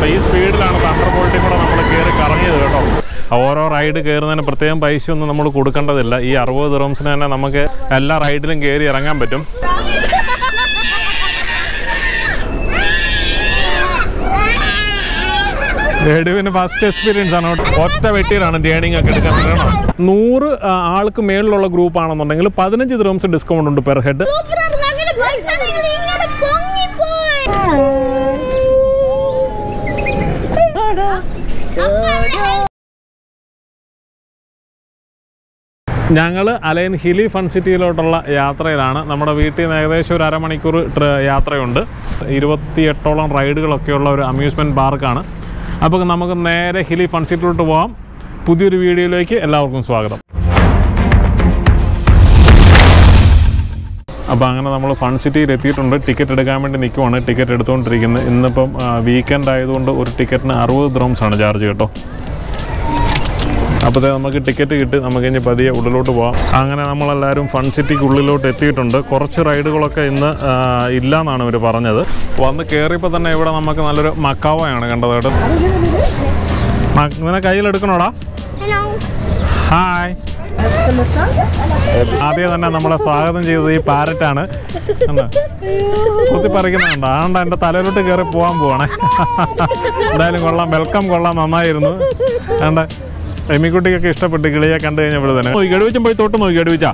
കേട്ടോ ഈ സ്പീഡിലാണ് തണ്ടർ ബോൾട്ടിൽ കൂടെ നമ്മൾ കയറി കറങ്ങിയത് കേട്ടോ ഓരോ റൈഡ് കയറുന്നതിന് പ്രത്യേകം പൈസ ഒന്നും നമ്മൾ കൊടുക്കേണ്ടതില്ല ഈ അറുപത് ദിറംസിന് തന്നെ നമുക്ക് എല്ലാ റൈഡിലും കയറി ഇറങ്ങാൻ പറ്റും റേഡിയോവിന് ഫസ്റ്റ് എക്സ്പീരിയൻസ് ആണ് കേട്ടോ. ഒറ്റ വെട്ടിയിലാണ് ടേണിംഗ് ഒക്കെ എടുക്കാൻ കേട്ടോ നൂറ് ആ, ആൾക്ക് മേളിലുള്ള ഗ്രൂപ്പ് ആണെന്നുണ്ടെങ്കിൽ പതിനഞ്ച് ദിറംസ് ഡിസ്കൗണ്ട് ഉണ്ട് പെർ ഹെഡ് സൂപ്പറായിരുന്നു അങ്ങനെ ബൈക്സ് ആണെങ്കിൽ ഇങ്ങനെ പൊങ്ങിപ്പോയി ഞങ്ങൾ അലൈൻ ഹിലി ഫൺ സിറ്റിയിലോട്ടുള്ള യാത്രയിലാണ് നമ്മുടെ വീട്ടിൽ നിന്ന് ഏകദേശം ഒരു അരമണിക്കൂർ ട്ര- യാത്രയുണ്ട് ഇരുപത്തിയെട്ടോളം റൈഡുകളൊക്കെയുള്ള ഒരു അമ്യൂസ്മെൻറ്റ് പാർക്കാണ് അപ്പോൾ നമുക്ക് നേരെ ഹിലി ഫൺ സിറ്റിയിലോട്ട് പോകാം പുതിയൊരു വീഡിയോയിലേക്ക് എല്ലാവർക്കും സ്വാഗതം അപ്പോൾ അങ്ങനെ നമ്മൾ ഫൺ സിറ്റിയിൽ എത്തിയിട്ടുണ്ട് ടിക്കറ്റ് എടുക്കാൻ വേണ്ടി നിൽക്കുവാണ് ടിക്കറ്റ് എടുത്തുകൊണ്ടിരിക്കുന്നത് ഇന്നിപ്പം വീക്കെൻഡ് ആയതുകൊണ്ട് ഒരു ടിക്കറ്റിന് അറുപത് ദ്രോംസ് ആണ് ചാർജ് കേട്ടോ അപ്പോൾ നമുക്ക് ടിക്കറ്റ് കിട്ടി നമുക്ക് ഇനി പതിയെ ഉള്ളിലോട്ട് പോകാം അങ്ങനെ നമ്മളെല്ലാവരും ഫൺ സിറ്റിക്ക് ഉള്ളിലോട്ട് എത്തിയിട്ടുണ്ട് കുറച്ച് റൈഡുകളൊക്കെ ഇന്ന് ആ, ഇല്ല എന്നാണ് ഇവർ പറഞ്ഞത് വന്ന് കയറിയപ്പോൾ തന്നെ ഇവിടെ നമുക്ക് നല്ലൊരു മക്കാവയാണ് കണ്ടത് കേട്ടോ മ- നിന്നെ കയ്യിലെടുക്കണോടാ ഹലോ ഹായ് ആദ്യം തന്നെ നമ്മളെ സ്വാഗതം ചെയ്തത് ഈ പാരറ്റാണ് കുത്തി പറിക്കുന്നുണ്ടോ ആണ്ട എൻ്റെ തലയിലോട്ട് കയറി പോകാൻ പോവാണേ എന്തായാലും കൊള്ളാം വെൽക്കം കൊള്ളാം നന്നായിരുന്നു ആണ്ട എമ്മിക്കുട്ടിക്കൊക്കെ ഇഷ്ടപ്പെട്ട് കിളിയെ കണ്ടു കഴിഞ്ഞപ്പോൾ തന്നെ നോക്കി ഗഡുവിച്ചും പോയി തൊട്ട് നോക്കി ഗഡുവിച്ച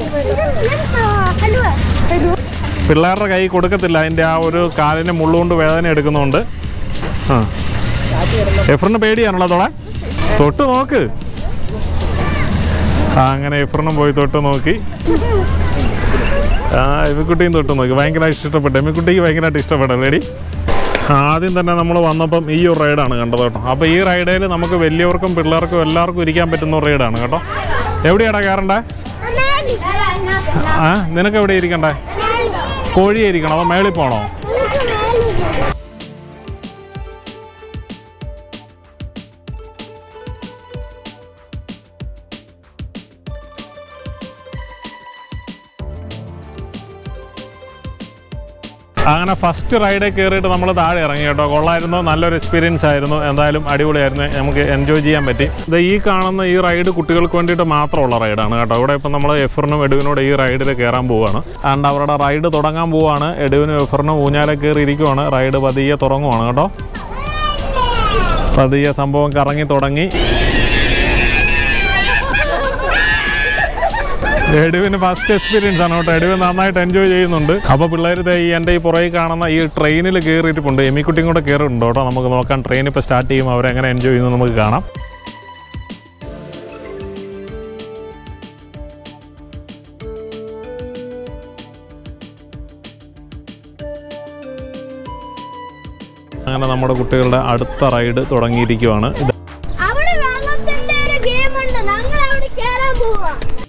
ഹലോ പിള്ളേരുടെ കൈ കൊടുക്കത്തില്ല അതിൻ്റെ ആ ഒരു കാലിന് മുള്ളുകൊണ്ട് വേദന എടുക്കുന്നുണ്ട് ആ എഫറിന് പേടിയാണല്ലോ തോളെ തൊട്ട് നോക്ക് ആ അങ്ങനെ എഫറിനും പോയി തൊട്ട് നോക്കി ആ എമ്മിക്കുട്ടിയും തൊട്ട് നോക്കി ഭയങ്കരമായിട്ട് ഇഷ്ടപ്പെട്ടു എമ്മിക്കുട്ടിക്ക് ഭയങ്കരമായിട്ട് ഇഷ്ടപ്പെട്ടു ലേഡി ആദ്യം തന്നെ നമ്മൾ വന്നപ്പം ഈ ഒരു റൈഡാണ് കണ്ടത് കേട്ടോ അപ്പോൾ ഈ റൈഡിൽ നമുക്ക് വലിയവർക്കും പിള്ളേർക്കും എല്ലാവർക്കും ഇരിക്കാൻ പറ്റുന്ന ഒരു റൈഡാണ് കേട്ടോ എവിടെയാടാ കയറണ്ടേ ആ നിനക്ക് എവിടെ ഇരിക്കണ്ടേ കോഴിയെ ഇരിക്കണം അതോ മേളിൽ പോകണോ അങ്ങനെ ഫസ്റ്റ് റൈഡിൽ കയറിയിട്ട് നമ്മൾ താഴെ ഇറങ്ങി കേട്ടോ കൊള്ളായിരുന്നു നല്ലൊരു എക്സ്പീരിയൻസ് ആയിരുന്നു എന്തായാലും അടിപൊളിയായിരുന്നു നമുക്ക് എൻജോയ് ചെയ്യാൻ പറ്റി ഇത് ഈ കാണുന്ന ഈ റൈഡ് കുട്ടികൾക്ക് വേണ്ടിയിട്ട് മാത്രമുള്ള റൈഡാണ് കേട്ടോ ഇവിടെ ഇപ്പം നമ്മൾ എഫറിനും എഡുവിനോട് ഈ റൈഡിൽ കയറാൻ പോവുകയാണ് അതുകൊണ്ട് അവരുടെ റൈഡ് തുടങ്ങാൻ പോവുകയാണ് എഡുവിനും എഫറിനും ഊഞ്ഞാലെ കയറി ഇരിക്കുവാണ് റൈഡ് പതിയെ തുടങ്ങുവാണ് കേട്ടോ പതിയെ സംഭവം കറങ്ങി തുടങ്ങി എഡുവിന് ഫസ്റ്റ് എക്സ്പീരിയൻസ് ആണ് കേട്ടോ എഡുവിൻ നന്നായിട്ട് എൻജോയ് ചെയ്യുന്നുണ്ട് അപ്പോൾ പിള്ളേർ ദേ ഈ എൻ്റെ ഈ പുറകിൽ കാണുന്ന ഈ ട്രെയിനിൽ കയറിയിട്ടുണ്ട് എമിക്കുട്ടിയും കൂടെ കയറിയിട്ടുണ്ട് കേട്ടോ നമുക്ക് നോക്കാം ട്രെയിൻ ഇപ്പോൾ സ്റ്റാർട്ട് ചെയ്യുമ്പോൾ അവരെങ്ങനെ എൻജോയ് ചെയ്യുന്നത് നമുക്ക് കാണാം അങ്ങനെ നമ്മുടെ കുട്ടികളുടെ അടുത്ത റൈഡ് തുടങ്ങിയിരിക്കുവാണ് ഇത് അവിടെ വെള്ളത്തിന്റെ ഒരു ഗെയിം ഉണ്ട് ഞങ്ങൾ അവിടെ കേറാൻ പോവാ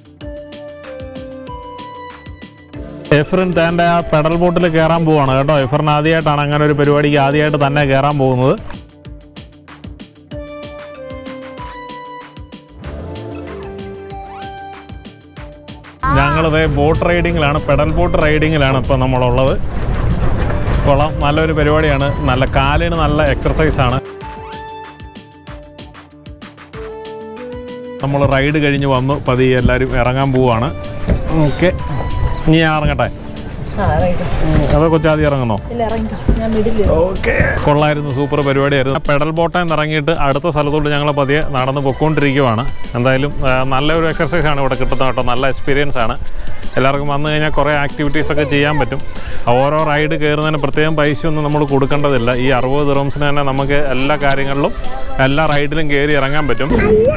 എഫറിൻ തൻ്റെ ആ പെഡൽ ബോട്ടിൽ കയറാൻ പോവാണ് കേട്ടോ എഫറിന് ആദ്യമായിട്ടാണ് അങ്ങനെ ഒരു പരിപാടിക്ക് ആദ്യമായിട്ട് തന്നെ കയറാൻ പോകുന്നത് ഞങ്ങളിത് ബോട്ട് റൈഡിങ്ങിലാണ് പെഡൽ ബോട്ട് റൈഡിങ്ങിലാണ് ഇപ്പോൾ നമ്മളുള്ളത് കൊള്ളാം നല്ലൊരു പരിപാടിയാണ് നല്ല കാലിന് നല്ല എക്സർസൈസാണ് നമ്മൾ റൈഡ് കഴിഞ്ഞ് വന്നു പതിയെ എല്ലാവരും ഇറങ്ങാൻ പോവാണ് ഓക്കെ ഇനി ഞാൻ ഇറങ്ങട്ടെ അതോ കൊച്ചാദ്യം ഇറങ്ങുന്നോ ഓക്കെ കൊള്ളായിരുന്നു സൂപ്പർ പരിപാടിയായിരുന്നു പെഡൽ ബോട്ടിൽ നിന്ന് ഇറങ്ങിയിട്ട് അടുത്ത സ്ഥലത്തോട്ട് ഞങ്ങൾ പതിയെ നടന്ന് പൊയ്ക്കൊണ്ടിരിക്കുവാണ് എന്തായാലും ആ, നല്ലൊരു എക്സർസൈസ് ആണ് ഇവിടെ കിട്ടുന്നത് കേട്ടോ നല്ല എക്സ്പീരിയൻസ് ആണ് എല്ലാവർക്കും വന്നു കഴിഞ്ഞാൽ കുറേ ആക്ടിവിറ്റീസ് ഒക്കെ ചെയ്യാൻ പറ്റും ഓരോ റൈഡ് കയറുന്നതിന് പ്രത്യേകം പൈസ ഒന്നും നമ്മൾ കൊടുക്കേണ്ടതില്ല ഈ അറുപത് ദിറംസിന് തന്നെ നമുക്ക് എല്ലാ കാര്യങ്ങളിലും എല്ലാ റൈഡിലും കയറി ഇറങ്ങാൻ പറ്റും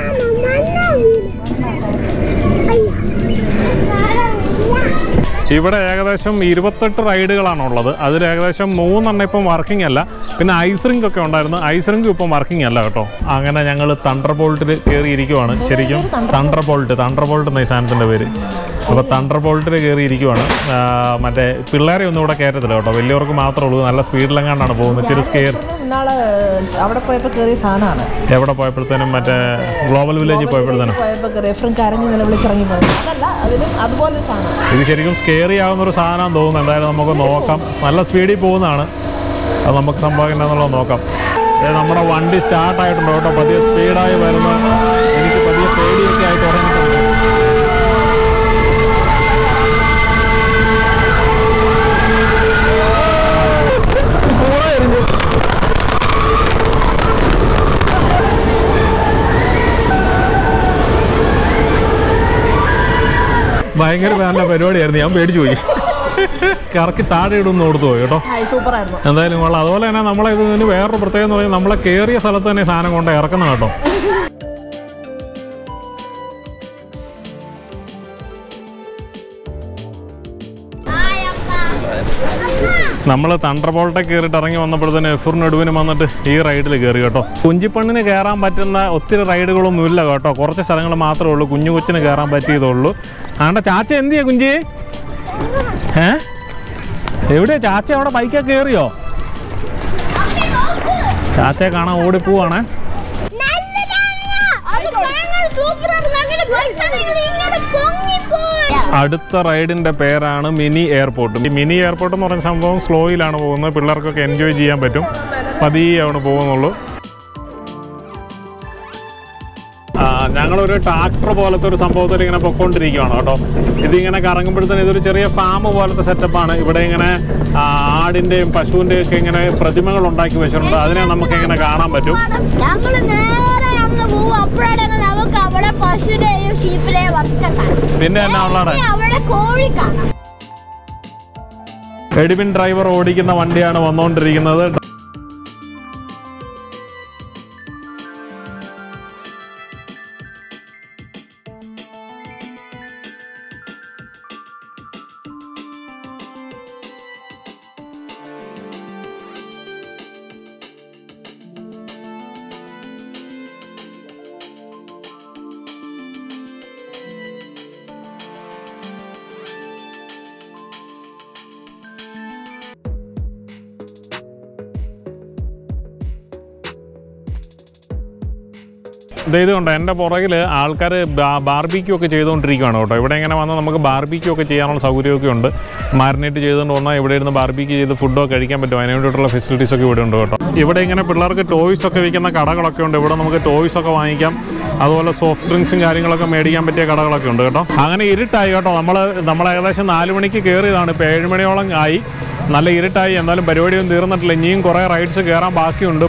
ഇവിടെ ഏകദേശം ഇരുപത്തെട്ട് റൈഡുകളാണുള്ളത് അതിൽ ഏകദേശം മൂന്നെണ്ണം ഇപ്പം വർക്കിംഗ് അല്ല പിന്നെ ഐസ് റിങ്ക് ഒക്കെ ഉണ്ടായിരുന്നു ഐസ് റിങ്ക് ഇപ്പം വർക്കിംഗ് അല്ല കേട്ടോ അങ്ങനെ ഞങ്ങൾ തണ്ടർ ബോൾട്ടിൽ കയറിയിരിക്കുവാണ് ശരിക്കും തണ്ടർ ബോൾട്ട് തണ്ടർ ബോൾട്ട് എന്ന ഈ സാധനത്തിൻ്റെ പേര് അപ്പോൾ തണ്ടർ ബോൾട്ടിൽ കയറിയിരിക്കുവാണ് ആ, മറ്റേ പിള്ളേരെ ഒന്നും ഇവിടെ കയറ്റത്തില്ല കേട്ടോ വലിയവർക്ക് മാത്രമേ ഉള്ളൂ നല്ല സ്പീഡിലെങ്ങാണ്ടാണ് പോകുന്നത് ഇച്ചിരി സ്കെയർ ഇന്നാള് അവിടെ പോയപ്പോൾ കയറിയ സാധനമാണ് എവിടെ പോയപ്പോഴത്തേനും മറ്റേ ഗ്ലോബൽ വില്ലേജിൽ പോയപ്പോഴത്തേനും പോയപ്പോൾ റെഫറും കരഞ്ഞ് നിലവിളിച്ചിറങ്ങി പോയത് അതല്ല അതിലും അതുപോലെ സാധനം ഇത് ശരിക്കും സ്കേറി ആവുന്ന ഒരു സാധനം തോന്നുന്നു എന്തായാലും നമുക്ക് നോക്കാം നല്ല സ്പീഡിൽ പോകുന്നതാണ് അത് നമുക്ക് സംഭവം എന്നാന്നുള്ളത് നോക്കാം ദേ നമ്മുടെ വണ്ടി സ്റ്റാർട്ട് ആയിട്ടുണ്ട് കേട്ടോ പതിയെ സ്പീഡായി വരുന്നു എനിക്ക് പതിയെ പേടിയൊക്കെ ആയി തുടങ്ങിയിട്ടുണ്ട് പൂള എറിഞ്ഞു. ഭയങ്കര നല്ല പരിപാടിയായിരുന്നു ഞാൻ പേടിച്ചു പോയി കറക്കി താഴെ ഇടുന്നു കൊടുത്തു പോയി കേട്ടോ ഹായ് സൂപ്പർ ആയിരുന്നു എന്തായാലും കൊള്ളാം അതുപോലെ തന്നെ നമ്മളെ ഇതിന് വേറൊരു പ്രത്യേകത എന്ന് പറയുന്നത് നമ്മളെ കയറിയ സ്ഥലത്ത് തന്നെ ഈ സാധനം കൊണ്ട് ഇറക്കുന്ന കേട്ടോ നമ്മൾ തണ്ടർ ബോൾട്ടെ കയറിയിട്ട് ഇറങ്ങി വന്നപ്പോഴത്തേന് എഫുറിന് നടുവിന് വന്നിട്ട് ഈ റൈഡിൽ കയറി കേട്ടോ കുഞ്ചിപ്പണ്ണിന് കയറാൻ പറ്റുന്ന ഒത്തിരി റൈഡുകളൊന്നും ഇല്ല കേട്ടോ കുറച്ച് സ്ഥലങ്ങൾ മാത്രമേ ഉള്ളൂ കുഞ്ഞു കൊച്ചിന് കയറാൻ പറ്റിയതുള്ളൂ ആണ്ട ചാച്ച എന്ത് ചെയ്യാ കുഞ്ചി ഏ എവിടെയാ ചാച്ച അവിടെ ബൈക്കൊക്കെ കയറിയോ ചാച്ചയെ കാണാൻ ഓടിപ്പോവാണേ അത് ഭയങ്കര സൂപ്പറായിരുന്നു അങ്ങനെ ബൈക്ക് ഇങ്ങനെ പൊങ്ങിപ്പോയി അടുത്ത റൈഡിന്റെ പേരാണ് മിനി എയർപോർട്ട് ഈ മിനി എയർപോർട്ട് എന്ന് പറയുന്ന സംഭവം സ്ലോയിലാണ് പോകുന്നത് പിള്ളേർക്കൊക്കെ എൻജോയ് ചെയ്യാൻ പറ്റും പതിയെ അവിടെ പോകുന്നുള്ളൂ ആ, ഞങ്ങളൊരു ട്രാക്ടർ പോലത്തെ ഒരു സംഭവത്തിൽ ഇങ്ങനെ പൊക്കോണ്ടിരിക്കുകയാണ് കേട്ടോ ഇതിങ്ങനെ കറങ്ങുമ്പോഴത്തേന് ഇതൊരു ചെറിയ ഫാം പോലത്തെ സെറ്റപ്പാണ് ഇവിടെ ഇങ്ങനെ ആ, ആടിന്റെയും പശുവിന്റെയും ഒക്കെ ഇങ്ങനെ പ്രതിമകൾ ഉണ്ടാക്കി വെച്ചിട്ടുണ്ട് അതിനെ നമുക്ക് ഇങ്ങനെ കാണാൻ പറ്റും ഞങ്ങള് നേരെ അങ്ങ് പോവും അപ്പോഴാണ് നമുക്ക് അവിടെ പശുവിനെയും ഷീപ്പിനെയും ഒക്കെ കാണാം പിന്നെ എന്നാ ഉള്ളതാണ് പിന്നെ അവിടെ കോഴി കാണാം എഡിവിൻ ഡ്രൈവർ ഓടിക്കുന്ന വണ്ടിയാണ് വന്നുകൊണ്ടിരിക്കുന്നത് ദേ ഇത് കണ്ടോ എൻ്റെ പുറകിൽ ആൾക്കാർ ബാർബിക്യൂ ഒക്കെ ചെയ്തുകൊണ്ടിരിക്കുകയാണ് കേട്ടോ ഇവിടെ ഇങ്ങനെ വന്നാൽ നമുക്ക് ബാർബിക്യൂ ഒക്കെ ചെയ്യാനുള്ള സൗകര്യമൊക്കെ ഉണ്ട് മാരിനേറ്റ് ചെയ്തുകൊണ്ട് വന്നാൽ ഇവിടെ ഇരുന്ന് ബാർബിക്യൂ ചെയ്ത് ഫുഡൊക്കെ കഴിക്കാൻ പറ്റും അതിന് വേണ്ടിയിട്ടുള്ള ഫെസിലിറ്റീസ് ഒക്കെ ഇവിടെ ഉണ്ട് കേട്ടോ ഇവിടെ ഇങ്ങനെ പിള്ളേർക്ക് ടോയ്സ് ഒക്കെ വിൽക്കുന്ന കടകളൊക്കെ ഉണ്ട് ഇവിടെ നമുക്ക് ടോയ്സ് ഒക്കെ വാങ്ങിക്കാം അതുപോലെ സോഫ്റ്റ് ഡ്രിങ്ക്സും കാര്യങ്ങളൊക്കെ മേടിക്കാൻ പറ്റിയ കടകളൊക്കെ ഉണ്ട് കേട്ടോ അങ്ങനെ ഇരുട്ടായി കേട്ടോ നമ്മൾ നമ്മൾ ഏകദേശം നാല് മണിക്ക് കയറിയതാണ് ഇപ്പോൾ ഏഴ് മണിയോളം ആയി നല്ല ഇരുട്ടായി എന്നാലും പരിപാടിയൊന്നും തീർന്നിട്ടില്ല ഇനിയും കുറേ റൈഡ്സ് കയറാൻ ബാക്കിയുണ്ട്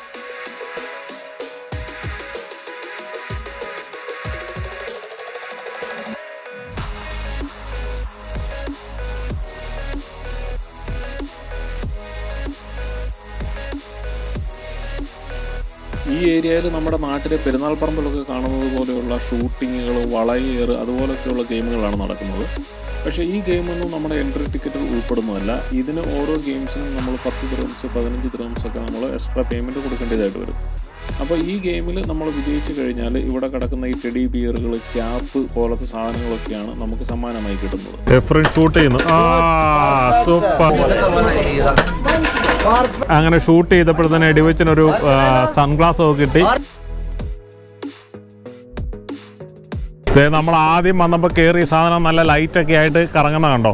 ഈ ഏരിയയിൽ നമ്മുടെ നാട്ടിലെ പെരുന്നാൾ പറമ്പിലൊക്കെ കാണുന്നത് പോലെയുള്ള ഷൂട്ടിങ്ങുകൾ വളയേറ് അതുപോലൊക്കെയുള്ള ഗെയിമുകളാണ് നടക്കുന്നത് പക്ഷേ ഈ ഗെയിമൊന്നും നമ്മുടെ എൻട്രി ടിക്കറ്റിൽ ഉൾപ്പെടുന്നതല്ല ഇതിന് ഓരോ ഗെയിംസിനും നമ്മൾ പത്ത് ദ്രംസ് പതിനഞ്ച് ദ്രംസ് ഒക്കെ നമ്മൾ എക്സ്ട്രാ പേയ്മെൻറ്റ് കൊടുക്കേണ്ടതായിട്ട് വരും അപ്പോൾ ഈ ഗെയിമിൽ നമ്മൾ വിജയിച്ചു കഴിഞ്ഞാൽ ഇവിടെ കിടക്കുന്ന ഈ ടെഡി ബിയറുകൾ ക്യാപ്പ് പോലത്തെ സാധനങ്ങളൊക്കെയാണ് നമുക്ക് സമ്മാനമായി കിട്ടുന്നത് എഫ്രിൻ ഷൂട്ട് ചെയ്യുന്നു ആ സൂപ്പർ അങ്ങനെ ഷൂട്ട് ചെയ്തപ്പോഴത്തേന് എടിവെച്ചിനൊരു സൺഗ്ലാസ് ഒക്കെ കിട്ടി ദേ നമ്മൾ ആദ്യം വന്നപ്പോൾ കയറിയ സാധനം നല്ല ലൈറ്റ് ഒക്കെ ആയിട്ട് കറങ്ങുന്ന കണ്ടോ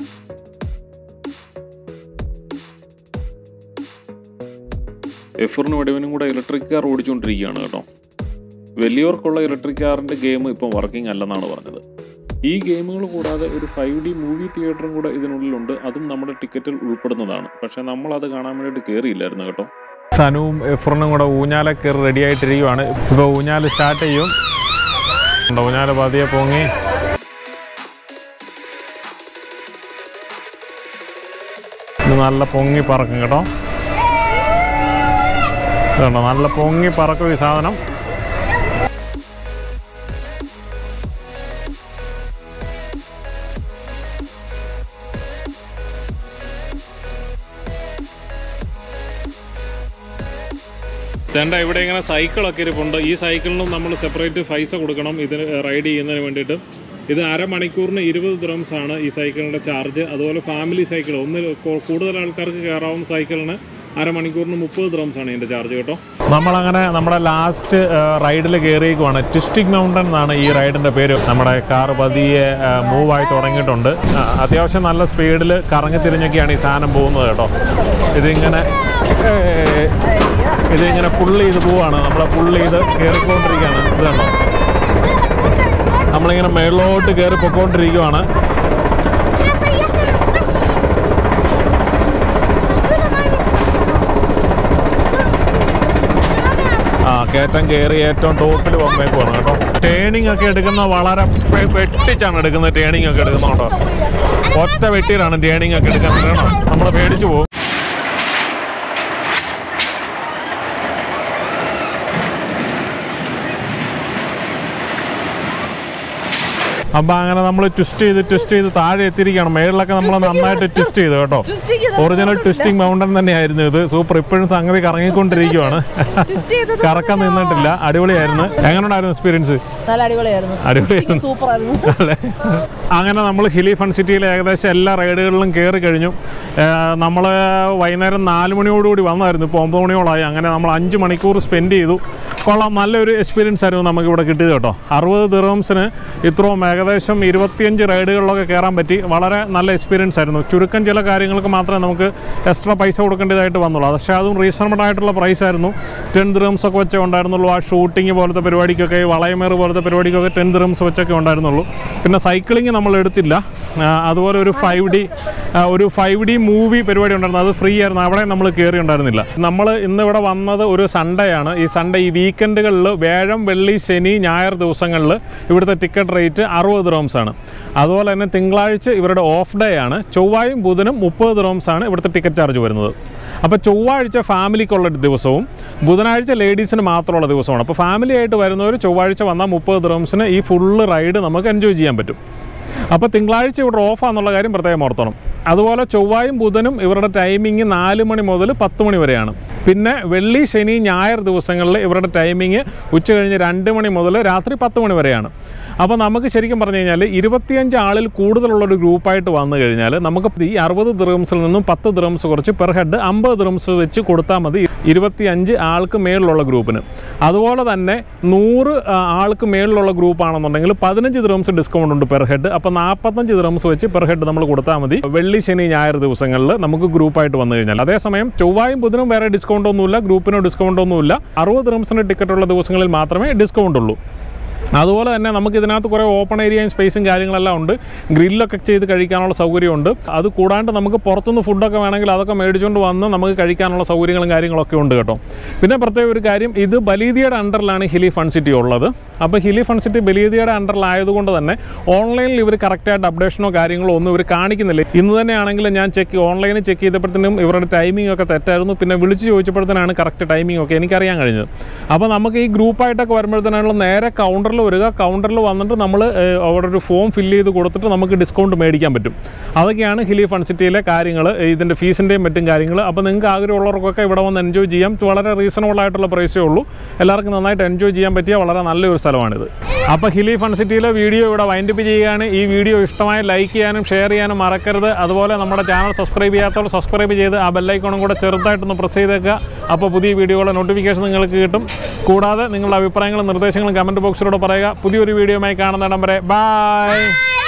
എഫറിനും ഇടവിനും കൂടെ ഇലക്ട്രിക് കാർ ഓടിച്ചുകൊണ്ടിരിക്കുകയാണ് കേട്ടോ വലിയവർക്കുള്ള ഇലക്ട്രിക് കാറിൻ്റെ ഗെയിം ഇപ്പം വർക്കിംഗ് അല്ലെന്നാണ് പറഞ്ഞത് ഈ ഗെയിമുകൾ കൂടാതെ ഒരു ഫൈവ് ഡി മൂവി തിയേറ്ററും കൂടെ ഇതിനുള്ളിലുണ്ട് അതും നമ്മുടെ ടിക്കറ്റിൽ ഉൾപ്പെടുന്നതാണ് പക്ഷേ നമ്മളത് കാണാൻ വേണ്ടിയിട്ട് കയറിയില്ലായിരുന്നു കേട്ടോ സനുവും എഫ്രനും കൂടെ ഊഞ്ഞാല കയറി റെഡി ആയിട്ടിരിക്കുവാണ് ഇപ്പോൾ ഊഞ്ഞാൽ സ്റ്റാർട്ട് ചെയ്യും ഉണ്ടോ, ഊഞ്ഞാല് പതിയെ പൊങ്ങി ഇത് നല്ല പൊങ്ങി പറക്കും കേട്ടോ ഇതുണ്ടോ നല്ല പൊങ്ങി പറക്കും ഈ സാധനം തേണ്ട ഇവിടെ ഇങ്ങനെ സൈക്കിളൊക്കെ ഇരിപ്പുണ്ട് ഈ സൈക്കിളിനും നമ്മൾ സെപ്പറേറ്റ് പൈസ കൊടുക്കണം ഇതിന് റൈഡ് ചെയ്യുന്നതിന് വേണ്ടിയിട്ട് ഇത് അരമണിക്കൂറിന് ഇരുപത് ദ്രംസ് ആണ് ഈ സൈക്കിളിൻ്റെ ചാർജ് അതുപോലെ ഫാമിലി സൈക്കിൾ ഒന്ന് കൊ- കൂടുതൽ ആൾക്കാർക്ക് കയറാവുന്ന സൈക്കിളിന് അരമണിക്കൂറിന് മുപ്പത് ദ്രംസ് ആണ് ഇതിൻ്റെ ചാർജ് കേട്ടോ നമ്മളങ്ങനെ നമ്മുടെ ലാസ്റ്റ് റൈഡിൽ കയറിയേക്കുവാണ് ട്വിസ്റ്റിക് മൗണ്ടൻ എന്നാണ് ഈ റൈഡിൻ്റെ പേര് നമ്മുടെ കാർ പതിയെ മൂവ് ആയി തുടങ്ങിയിട്ടുണ്ട് ആ, അത്യാവശ്യം നല്ല സ്പീഡിൽ കറങ്ങി തിരിഞ്ഞൊക്കെയാണ് ഈ സാധനം പോകുന്നത് കേട്ടോ ഇതിങ്ങനെ ഏ, ഇത് ഇങ്ങനെ പുള്ളി ചെയ്ത് പോവാണ് നമ്മളെ പുള്ളി ചെയ്ത് കയറിക്കൊണ്ടിരിക്കുകയാണ് ഇത് കണ്ടോ നമ്മളിങ്ങനെ മേളിലോട്ട് കയറി പൊക്കോണ്ടിരിക്കുവാണ് احنا سيحنا بس ആ കയറ്റം കയറി ഏറ്റവും ടോപ്പിൽ വന്നേക്കുവാണ് കേട്ടോ ടേണിംഗ് ഒക്കെ എടുക്കുന്ന വളരെ പെ- വെട്ടിച്ചാണ് എടുക്കുന്നത് ടേണിംഗ് ഒക്കെ എടുക്കുന്നത് കേട്ടോ ഒറ്റ വെട്ടിയിലാണ് ടേണിംഗ് ഒക്കെ എടുക്കുന്നത് കേട്ടോ നമ്മൾ പേടിച്ചു പോകും അപ്പൊ അങ്ങനെ നമ്മൾ ട്വിസ്റ്റ് ചെയ്ത് ട്വിസ്റ്റ് ചെയ്ത് താഴെ എത്തിയിരിക്കുകയാണ് മേളിലൊക്കെ നമ്മൾ നന്നായിട്ട് ട്വിസ്റ്റ് ചെയ്തു കേട്ടോ Twist ചെയ്തത് ഒറിജിനൽ ട്വിസ്റ്റിംഗ് മൗണ്ടൻ തന്നെയായിരുന്നു ഇത് സൂപ്പർ ഇപ്പോഴും സംഗതി കറങ്ങിക്കൊണ്ടിരിക്കുവാണ് Twist ചെയ്തത് കറക്കം നിന്നിട്ടില്ല അടിപൊളിയായിരുന്നു എങ്ങനെയുണ്ടായിരുന്നു എക്സ്പീരിയൻസ് നല്ല അടിപൊളിയായിരുന്നു അടിപൊളിയായിരുന്നു സൂപ്പർ ആയിരുന്നു അല്ലേ അങ്ങനെ നമ്മൾ ഹിലി ഫൺ സിറ്റിയിലെ ഏകദേശം എല്ലാ റൈഡുകളിലും കയറി കഴിഞ്ഞു നമ്മൾ വൈകുന്നേരം നാല് മണിയോടുകൂടി വന്നായിരുന്നു ഇപ്പോൾ ഒമ്പത് മണിയോളായി അങ്ങനെ നമ്മൾ അഞ്ച് മണിക്കൂർ സ്പെൻഡ് ചെയ്തു കൊള്ളാം നല്ലൊരു എക്സ്പീരിയൻസ് ആയിരുന്നു നമുക്ക് ഇവിടെ കിട്ടിയത് കേട്ടോ അറുപത് ദിറംസിന് ഇത്രയും ഏകദേശം ഇരുപത്തിയഞ്ച് റൈഡുകളിലൊക്കെ കയറാൻ പറ്റി വളരെ നല്ല എക്സ്പീരിയൻസ് ആയിരുന്നു ചുരുക്കം ചില കാര്യങ്ങൾക്ക് മാത്രമേ നമുക്ക് എക്സ്ട്രാ പൈസ കൊടുക്കേണ്ടതായിട്ട് വന്നുള്ളൂ പക്ഷേ അതും റീസണബിൾ ആയിട്ടുള്ള പ്രൈസ് ആയിരുന്നു ടെൻ ദിറംസ് ഒക്കെ വെച്ചേ ഉണ്ടായിരുന്നുള്ളൂ ആ ഷൂട്ടിംഗ് പോലത്തെ പരിപാടിക്കൊക്കെ ഈ വളയമേറ് പോലത്തെ പരിപാടിക്കൊക്കെ ടെൻ ദിറംസ് വെച്ചൊക്കെ ഉണ്ടായിരുന്നുള്ളൂ പിന്നെ സൈക്ലിംഗ് നമ്മൾ എടുത്തില്ല ആ, അതുപോലെ ഒരു ഫൈവ് ഡി ഒരു ഫൈവ് ഡി മൂവി പരിപാടി ഉണ്ടായിരുന്നു അത് ഫ്രീ ആയിരുന്നു അവിടെ നമ്മൾ കയറി ഉണ്ടായിരുന്നില്ല നമ്മൾ ഇന്ന് ഇവിടെ വന്നത് ഒരു സൺഡേ ആണ് ഈ സൺഡേ ഈ വീക്കെൻഡുകളിൽ വ്യാഴം വെള്ളി ശനി ഞായർ ദിവസങ്ങളിൽ ഇവിടുത്തെ ടിക്കറ്റ് റേറ്റ് അറുപത് റോംസ് ആണ് അതുപോലെ തന്നെ തിങ്കളാഴ്ച ഇവരുടെ ഓഫ് ഡേ ആണ് ചൊവ്വായും ബുധനും മുപ്പത് റോംസ് ആണ് ഇവിടുത്തെ ടിക്കറ്റ് ചാർജ് വരുന്നത് അപ്പോൾ ചൊവ്വാഴ്ച ഫാമിലിക്കുള്ള ദിവസവും ബുധനാഴ്ച ലേഡീസിന് മാത്രമുള്ള ദിവസമാണ് അപ്പോൾ ഫാമിലി ആയിട്ട് വരുന്നവർ ചൊവ്വാഴ്ച വന്നാൽ മുപ്പത് ദിറംസിന് ഈ ഫുള്ള് റൈഡ് നമുക്ക് എൻജോയ് ചെയ്യാൻ പറ്റും അപ്പോൾ തിങ്കളാഴ്ച ഇവിടെ ഓഫാന്നുള്ള കാര്യം പ്രത്യേകം ഓർത്തണം അതുപോലെ ചൊവ്വായും ബുധനും ഇവരുടെ ടൈമിങ് നാല് മണി മുതൽ പത്ത് മണി വരെയാണ് പിന്നെ വെള്ളി ശനി ഞായർ ദിവസങ്ങളിൽ ഇവരുടെ ടൈമിങ് ഉച്ച കഴിഞ്ഞ് രണ്ട് മണി മുതൽ രാത്രി പത്ത് മണി വരെയാണ് അപ്പോൾ നമുക്ക് ശരിക്കും പറഞ്ഞു കഴിഞ്ഞാൽ ഇരുപത്തിയഞ്ച് ആളിൽ കൂടുതലുള്ള ഒരു ഗ്രൂപ്പായിട്ട് വന്നു കഴിഞ്ഞാൽ നമുക്ക് ഈ അറുപത് ദിറംസിൽ നിന്നും പത്ത് ദിറംസ് കുറച്ച് പെർ ഹെഡ് അമ്പത് ദിറംസ് വെച്ച് കൊടുത്താൽ മതി ഇരുപത്തിയഞ്ച് ആൾക്ക് മേളിലുള്ള ഗ്രൂപ്പിന് അതുപോലെ തന്നെ നൂറ് ആ, ആൾക്ക് മേളിലുള്ള ഗ്രൂപ്പാണെന്നുണ്ടെങ്കിൽ പതിനഞ്ച് ദിറംസ് ഡിസ്കൗണ്ട് ഉണ്ട് പെർ ഹെഡ് അപ്പോൾ നാൽപ്പത്തഞ്ച് ദിറംസ് വെച്ച് പെർ ഹെഡ് നമ്മൾ കൊടുത്താൽ മതി വെള്ളി ശനി ഞായർ ദിവസങ്ങളിൽ നമുക്ക് ഗ്രൂപ്പായിട്ട് വന്നു കഴിഞ്ഞാൽ അതേസമയം ചൊവ്വായും ബുധനും വേറെ ഡിസ്കൗണ്ട് ഒന്നുമില്ല ഗ്രൂപ്പിനോ ഡിസ്കൗണ്ട് ഒന്നുമില്ല അറുപത് ദിറംസിന് ടിക്കറ്റ് ഉള്ള ദിവസങ്ങളിൽ മാത്രമേ ഡിസ്കൗണ്ട് ഉള്ളൂ അതുപോലെ തന്നെ നമുക്ക് ഇതിനകത്ത് കുറേ ഓപ്പൺ ഏരിയയും സ്പേസും കാര്യങ്ങളെല്ലാം ഉണ്ട് ഗ്രില്ലൊക്കെ ചെയ്ത് കഴിക്കാനുള്ള സൗകര്യമുണ്ട് അത് കൂടാണ്ട് നമുക്ക് പുറത്തുനിന്ന് ഫുഡൊക്കെ വേണമെങ്കിൽ അതൊക്കെ മേടിച്ചുകൊണ്ട് വന്ന് നമുക്ക് കഴിക്കാനുള്ള സൗകര്യങ്ങളും കാര്യങ്ങളൊക്കെ ഉണ്ട് കേട്ടോ പിന്നെ പ്രത്യേക ഒരു കാര്യം ഇത് ബലീദിയയുടെ അണ്ടറിലാണ് ഹിലി ഫൺ സിറ്റി ഉള്ളത് അപ്പോൾ ഹിലി ഫൺ സിറ്റി ബലീദിയയുടെ അണ്ടറിലായതുകൊണ്ട് തന്നെ ഓൺലൈനിൽ ഇവർ കറക്റ്റായിട്ട് അപ്ഡേഷനോ കാര്യങ്ങളോ ഒന്നും ഇവർ കാണിക്കുന്നില്ല ഇന്ന് തന്നെയാണെങ്കിൽ ഞാൻ ചെക്ക് ഓൺലൈനിൽ ചെക്ക് ചെയ്തപ്പോഴത്തേനും ഇവരുടെ ടൈമിംഗ് ഒക്കെ തെറ്റായിരുന്നു പിന്നെ വിളിച്ച് ചോദിച്ചപ്പോഴത്തേനാണ് കറക്റ്റ് ടൈമിംഗ് ഒക്കെ എനിക്കറിയാൻ കഴിഞ്ഞത് അപ്പോൾ നമുക്ക് ഈ ഗ്രൂപ്പായിട്ടൊക്കെ വരുമ്പോഴത്തേനാണല്ലോ നേരെ കൗണ്ടറിൽ വരിക കൗണ്ടറിൽ വന്നിട്ട് നമ്മൾ അവിടെ ഒരു ഫോം ഫില്ല് ചെയ്ത് കൊടുത്തിട്ട് നമുക്ക് ഡിസ്കൗണ്ട് മേടിക്കാൻ പറ്റും അതൊക്കെയാണ് ഹിലി ഫൺ സിറ്റിയിലെ കാര്യങ്ങൾ ഇതിൻ്റെ ഫീസിൻ്റെയും മറ്റും കാര്യങ്ങൾ അപ്പോൾ നിങ്ങൾക്ക് ആഗ്രഹമുള്ളവർക്കൊക്കെ ഇവിടെ വന്ന് എൻജോയ് ചെയ്യാം വളരെ റീസണബിൾ ആയിട്ടുള്ള പ്രൈസേ ഉള്ളൂ എല്ലാവർക്കും നന്നായിട്ട് എൻജോയ് ചെയ്യാൻ പറ്റിയ വളരെ നല്ലൊരു സ്ഥലമാണിത് അപ്പോൾ ഹിലി ഫൺ സിറ്റിയിലെ വീഡിയോ ഇവിടെ വൈൻഡപ്പ് ചെയ്യുകയാണ് ഈ വീഡിയോ ഇഷ്ടമായി ലൈക്ക് ചെയ്യാനും ഷെയർ ചെയ്യാനും മറക്കരുത് അതുപോലെ നമ്മുടെ ചാനൽ സബ്സ്ക്രൈബ് ചെയ്യാത്തവർ സബ്സ്ക്രൈബ് ചെയ്ത് ആ ബെല്ലൈക്കോണും കൂടെ ചെറുതായിട്ടൊന്ന് പ്രസ് ചെയ്തേക്കുക അപ്പോൾ പുതിയ വീഡിയോകളുടെ നോട്ടിഫിക്കേഷൻ നിങ്ങൾക്ക് കിട്ടും കൂടാതെ നിങ്ങളുടെ അഭിപ്രായങ്ങളും നിർദ്ദേശങ്ങളും കമൻറ്റ് ബോക്സിലൂടെ പറയുക പുതിയൊരു വീഡിയോയുമായി കാണുന്നിടം വരെ ബൈ